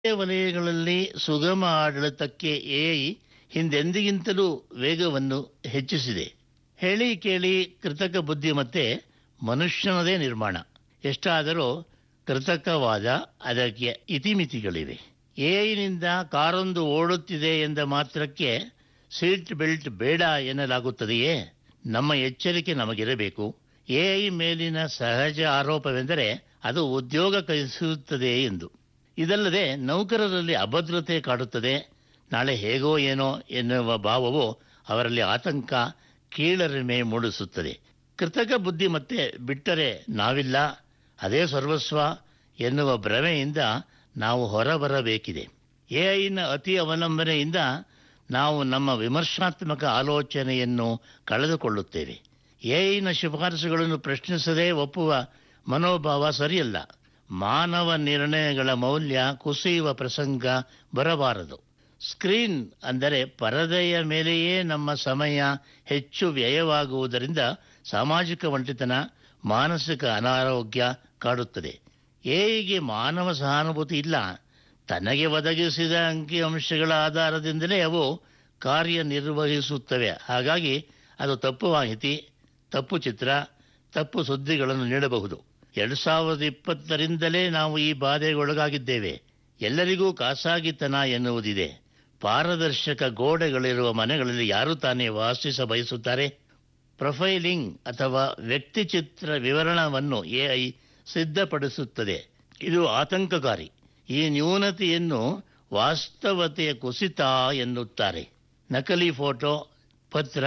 ವಲಯಗಳಲ್ಲಿ ಸುಗಮ ಆಡಳಿತಕ್ಕೆ ಎಐ ಹಿಂದೆಂದಿಗಿಂತಲೂ ವೇಗವನ್ನು ಹೆಚ್ಚಿಸಿದೆ ಹೇಳಿ ಕೇಳಿ ಕೃತಕ ಬುದ್ಧಿಮತ್ತೆ ಮನುಷ್ಯನದೇ ನಿರ್ಮಾಣ ಎಷ್ಟಾದರೂ ಕೃತಕವಾದ ಅದಕ್ಕೆ ಇತಿಮಿತಿಗಳಿವೆ ಎಐನಿಂದ ಕಾರೊಂದು ಓಡುತ್ತಿದೆ ಎಂದ ಮಾತ್ರಕ್ಕೆ ಸೀಟ್ ಬೆಲ್ಟ್ ಬೇಡ ಎನ್ನಲಾಗುತ್ತದೆಯೇ ನಮ್ಮ ಎಚ್ಚರಿಕೆ ನಮಗಿರಬೇಕು ಎಐ ಮೇಲಿನ ಸಹಜ ಆರೋಪವೆಂದರೆ ಅದು ಉದ್ಯೋಗ ಕಲಿಸುತ್ತದೆ ಎಂದು ಇದಲ್ಲದೆ ನೌಕರರಲ್ಲಿ ಅಭದ್ರತೆ ಕಾಡುತ್ತದೆ ನಾಳೆ ಹೇಗೋ ಏನೋ ಎನ್ನುವ ಭಾವವು ಅವರಲ್ಲಿ ಆತಂಕ ಕೀಳರಿಮೆ ಮೂಡಿಸುತ್ತದೆ ಕೃತಕ ಬುದ್ಧಿಮತ್ತೆ ಬಿಟ್ಟರೆ ನಾವಿಲ್ಲ ಅದೇ ಸರ್ವಸ್ವ ಎನ್ನುವ ಭ್ರಮೆಯಿಂದ ನಾವು ಹೊರಬರಬೇಕಿದೆ ಎಐನ ಅತಿ ಅವಲಂಬನೆಯಿಂದ ನಾವು ನಮ್ಮ ವಿಮರ್ಶಾತ್ಮಕ ಆಲೋಚನೆಯನ್ನು ಕಳೆದುಕೊಳ್ಳುತ್ತೇವೆ ಎಐನ ಶಿಫಾರಸುಗಳನ್ನು ಪ್ರಶ್ನಿಸದೇ ಒಪ್ಪುವ ಮನೋಭಾವ ಸರಿಯಲ್ಲ ಮಾನವ ನಿರ್ಣಯಗಳ ಮೌಲ್ಯ ಕುಸಿಯುವ ಪ್ರಸಂಗ ಬರಬಾರದು ಸ್ಕ್ರೀನ್ ಅಂದರೆ ಪರದೆಯ ಮೇಲೆಯೇ ನಮ್ಮ ಸಮಯ ಹೆಚ್ಚು ವ್ಯಯವಾಗುವುದರಿಂದ ಸಾಮಾಜಿಕ ಒಂಟಿತನ ಮಾನಸಿಕ ಅನಾರೋಗ್ಯ ಕಾಡುತ್ತದೆ ಎಐಗೆ ಮಾನವ ಸಹಾನುಭೂತಿ ಇಲ್ಲ ತನಗೆ ಒದಗಿಸಿದ ಅಂಕಿಅಂಶಗಳ ಆಧಾರದಿಂದಲೇ ಅವು ಕಾರ್ಯನಿರ್ವಹಿಸುತ್ತವೆ ಹಾಗಾಗಿ ಅದು ತಪ್ಪು ಮಾಹಿತಿ ತಪ್ಪು ಚಿತ್ರ ತಪ್ಪು ಸುದ್ದಿಗಳನ್ನು ನೀಡಬಹುದು ಎರಡು ಸಾವಿರದ ಇಪ್ಪತ್ತರಿಂದಲೇ ನಾವು ಈ ಬಾಧೆಗೊಳಗಾಗಿದ್ದೇವೆ ಎಲ್ಲರಿಗೂ ಖಾಸಗಿತನ ಎನ್ನುವುದಿದೆ ಪಾರದರ್ಶಕ ಗೋಡೆಗಳಿರುವ ಮನೆಗಳಲ್ಲಿ ಯಾರು ತಾನೇ ವಾಸಿಸ ಬಯಸುತ್ತಾರೆ ಪ್ರೊಫೈಲಿಂಗ್ ಅಥವಾ ವ್ಯಕ್ತಿ ಚಿತ್ರ ವಿವರಣವನ್ನು ಎಐ ಸಿದ್ಧಪಡಿಸುತ್ತದೆ ಇದು ಆತಂಕಕಾರಿ ಈ ನ್ಯೂನತೆಯನ್ನು ವಾಸ್ತವತೆಯ ಕುಸಿತ ಎನ್ನುತ್ತಾರೆ ನಕಲಿ ಫೋಟೋ ಪತ್ರ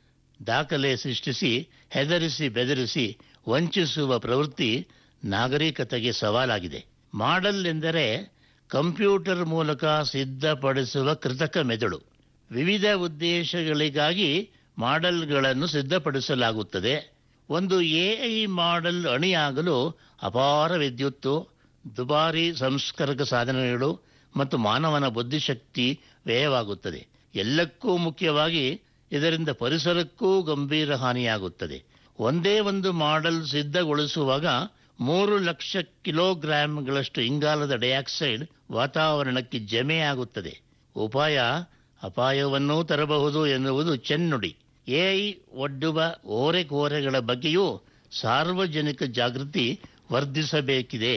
ದಾಖಲೆ ಸೃಷ್ಟಿಸಿ ಹೆದರಿಸಿ ಬೆದರಿಸಿ ವಂಚಿಸುವ ಪ್ರವೃತ್ತಿ ನಾಗರಿಕತೆಗೆ ಸವಾಲಾಗಿದೆ ಮಾಡೆಲ್ ಎಂದರೆ ಕಂಪ್ಯೂಟರ್ ಮೂಲಕ ಸಿದ್ಧಪಡಿಸುವ ಕೃತಕ ಮೆದುಳು ವಿವಿಧ ಉದ್ದೇಶಗಳಿಗಾಗಿ ಮಾಡೆಲ್ಗಳನ್ನು ಸಿದ್ಧಪಡಿಸಲಾಗುತ್ತದೆ ಒಂದು ಎಐ ಮಾಡೆಲ್ ಅಣಿಯಾಗಲು ಅಪಾರ ವಿದ್ಯುತ್ತು ದುಬಾರಿ ಸಂಸ್ಕರಕ ಸಾಧನಗಳು ಮತ್ತು ಮಾನವನ ಬುದ್ಧಿಶಕ್ತಿ ವ್ಯಯವಾಗುತ್ತದೆ ಎಲ್ಲಕ್ಕೂ ಮುಖ್ಯವಾಗಿ ಇದರಿಂದ ಪರಿಸರಕ್ಕೂ ಗಂಭೀರ ಹಾನಿಯಾಗುತ್ತದೆ ಒಂದೇ ಒಂದು ಮಾಡೆಲ್ ಸಿದ್ಧಗೊಳಿಸುವಾಗ ಮೂರು ಲಕ್ಷ ಕಿಲೋಗ್ರಾಂಗಳಷ್ಟು ಇಂಗಾಲದ ಡೈಆಕ್ಸೈಡ್ ವಾತಾವರಣಕ್ಕೆ ಜಮೆಯಾಗುತ್ತದೆ ಉಪಾಯ ಅಪಾಯವನ್ನೂ ತರಬಹುದು ಎನ್ನುವುದು ಚೆನ್ನುಡಿ ಎಐ ಒಡ್ಡುವ ಓರೆಕೋರೆಗಳ ಬಗ್ಗೆಯೂ ಸಾರ್ವಜನಿಕ ಜಾಗೃತಿ ವರ್ಧಿಸಬೇಕಿದೆ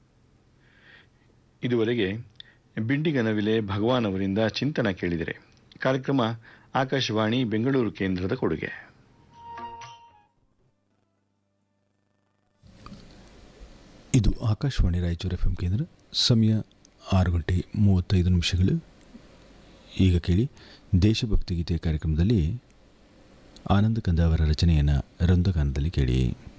ಇದುವರೆಗೆ ಬಿಂಡಿಗನವಿಲೆ ಭಗವಾನ್ ಅವರಿಂದ ಚಿಂತನ ಕೇಳಿದರೆ ಕಾರ್ಯಕ್ರಮ ಆಕಾಶವಾಣಿ ಬೆಂಗಳೂರು ಕೇಂದ್ರದ ಕೊಡುಗೆ ಇದು ಆಕಾಶವಾಣಿ ರಾಯಚೂರು ಎಫ್ ಎಂ ಕೇಂದ್ರ ಸಮಯ ಆರು ಗಂಟೆ ಮೂವತ್ತೈದು ನಿಮಿಷಗಳು ಈಗ ಕೇಳಿ ದೇಶಭಕ್ತಿ ಗೀತೆ ಕಾರ್ಯಕ್ರಮದಲ್ಲಿ ಆನಂದ ಕಂದ ಅವರ ರಚನೆಯನ್ನು ರಂದಗಾನದಲ್ಲಿ ಕೇಳಿ